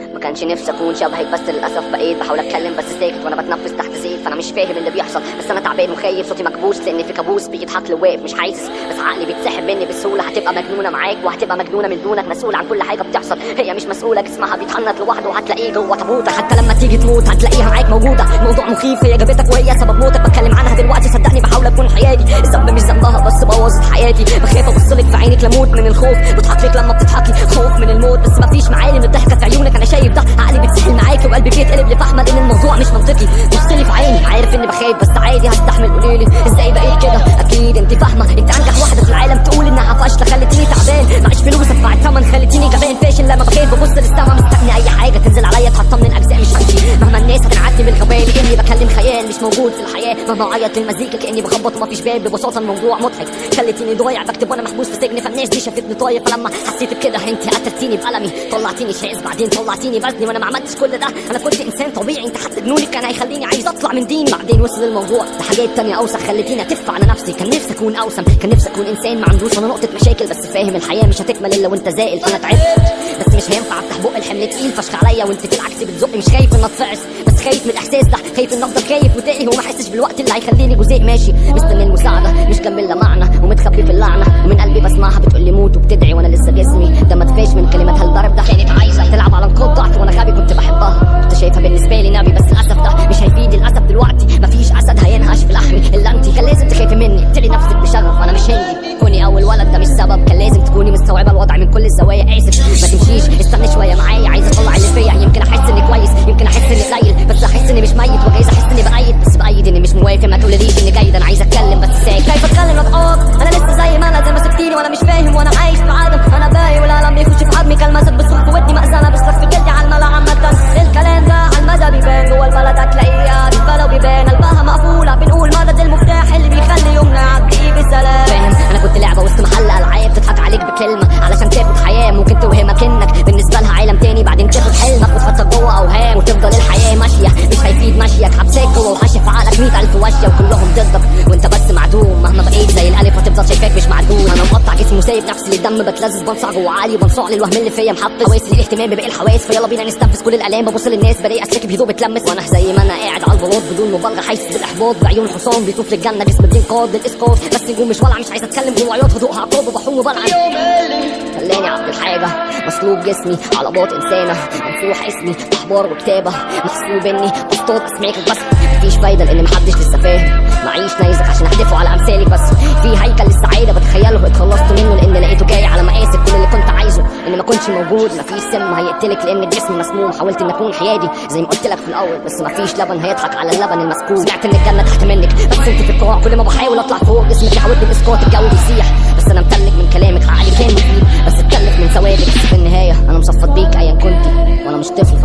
ما كانش نفسي اكون شبهك بس للاسف بقيت بحاول اتكلم بس ساكت وانا بتنفس تحت زيت فانا مش فاهم اللي بيحصل بس انا تعبان وخايف صوتي مكبوس لان في كابوس بيضحك لي واقف مش حاسس بس عقلي بيتسحب مني بسهوله هتبقى مجنونه معاك وهتبقى مجنونه من دونك مسؤول عن كل حاجه بتحصل هي مش مسؤوله جسمها بيتحنط لوحده وهتلاقيه جوه تابوتك حتى لما تيجي تموت هتلاقيها معاك موجوده الموضوع مخيف هي جابتك وهي سبب موتك بتكلم عنها دلوقتي صدقني بحاول اكون حياتي الذنب مش ذنبها بس بوظت حياتي بخاف ابص لك في عينك لموت من الخوف بضحك لك لما بتضحكي خوف من الموت بس مفيش معالم الضحكه في عيونك انا شايف ده عقلي بيتسحل معاكي وقلبي بيتقلب لفحمه لان الموضوع مش منطقي بص لي في عيني عارف اني بخاف بس عادي هستحمل قوليلي ازاي بقيت كده اكيد انت فاهمه انت انجح واحده في العالم تقول انها فاشله خلتيني تعبان معيش فلوس ادفع الثمن خلتيني جبان فاشل لما بخاف ببص للسما مستني اي حاجه تنزل عليا تحطم من اجزاء مش همشي مهما الناس هتنعدي بالغباء لاني بكلم خيال مش موجود في الحياه مهما عيط المزيكا كاني بخبط ومفيش باب ببساطه الموضوع مضحك خلتيني ضايع بكتب وانا محبوس في سجن فالناس دي شافتني طاير فلما حسيت بكده انت قتلتيني بقلمي طلعتيني شاذ بعدين طلعتيني بزني وانا ما عملتش كل ده انا كنت انسان طبيعي انت حتى جنونك كان هيخليني عايز اطلع من ديني بعدين وصل الموضوع لحاجات تانية اوسخ خلتيني اتف على نفسي كان نفسي اكون اوسم كان نفسي اكون انسان ما عندوش ولا نقطه مشاكل بس فاهم الحياه مش هتكمل الا وانت زائل فانا تعبت بس مش هينفع افتح بق الحمل تقيل فشخ عليا وانت بالعكس بتزقي مش خايف ان اتفعس بس خايف من الاحساس ده خايف ان افضل خايف وتايه وما احسش بالوقت اللي هيخليني جزء ماشي مستني المساعده مش جنب الا معنى ومتخبي في اللعنه ومن قلبي بسمعها بتقول لي موت وبتدعي وانا لسه جسمي ده ما تفاش من كلماتها الضرب ده كانت عايزه تلعب على نقاط ضعف وانا غبي كنت بحبها كنت شايفها بالنسبه لي نبي بس للاسف ده مش هيفيد للاسف دلوقتي مفيش اسد هينهش في لحمي الا انت كان لازم تخافي مني اقتلي نفسك بشغف انا مش هندي كوني اول ولد ده مش سبب كان لازم تكوني مستوعبه الوضع من كل الزوايا اسف ما تمشيش استني شويه معايا عايز اطلع اللي فيا يمكن احس اني كويس يمكن احس اني قليل بس احس اني مش ميت وجايز احس اني بايد بس بايد اني مش موافق ما تقوليليش اني جيد انا عايز اتكلم بس ساكت كيف اتكلم واتعاق انا لسه زي ما انا زي ما سبتيني وانا مش فاهم وانا عايش في عدم انا باي والالم بيخش في عظمي كالمسك بصرخ في ودني مأذنه بصرخ في جلدي على الملا عامه الكلام ده على المدى بيبان جوه البلد هتلاقيه بيتبلى وبيبان قلبها مقفوله بنقول مدد المفتاح اللي بيخلي يومنا يعدي بسلام فاهم انا كنت لعبه وسط محل العاب تضحك عليك بكلمه علشان تاخد حياه ممكن توهمك انك بالنسبه لها عالم تاني بعدين تاخد حلمك وتحطك جوه اوهام وتفضل الحياه ماشيه مش هيفيد مشيك حبساك جوه وحاشي في عقلك 100000 وشيه وكلهم ضدك وانت بس معدوم مهما بقيت زي الالف هتفضل شايفاك مش معدوم انا مقطع جسمي وسايب نفسي للدم بتلذذ بنصع جوه عقلي وبنصاع للوهم اللي فيا محفز حواسي الاهتمام بباقي الحواس فيلا بينا نستنفذ كل الالام ببص للناس بلاقي اسلاكي بهدوء بتلمس وانا زي ما انا قاعد على البلاط بدون مبالغه حاسس بالاحباط بعيون حصان بيطوف للجنه جسم بينقاد للاسقاط بس نجوم مش ولع مش عايز اتكلم جوه عياط هدوء عقاب وبحوم وبلعن خلاني عبد الحاجه مسلوب جسمي على باط انسانه ممسوح اسمي احبار وكتابه محسوب اني اصطاد اسمعك بس مفيش فايده لان محدش لسه فاهم معيش نايزك عشان احدفه على امثالك بس في هيكل للسعاده بتخيله اتخلصت منه لان لقيته جاي على مقاسك كل اللي كنت عايزه ان ما كنتش موجود مفيش سم هيقتلك لان الجسم مسموم حاولت ان اكون حيادي زي ما قلت لك في الاول بس مفيش لبن هيضحك على اللبن المسكوب سمعت ان الجنه تحت منك بس انت في القاع كل ما بحاول اطلع فوق جسمك يحاولني باسقاط الجو بيسيح بس انا متلك من كلامك عقلي كان مفيد بس اتكلف من ثوابت بس في النهايه انا مصفط بيك ايا كنت وانا مش طفل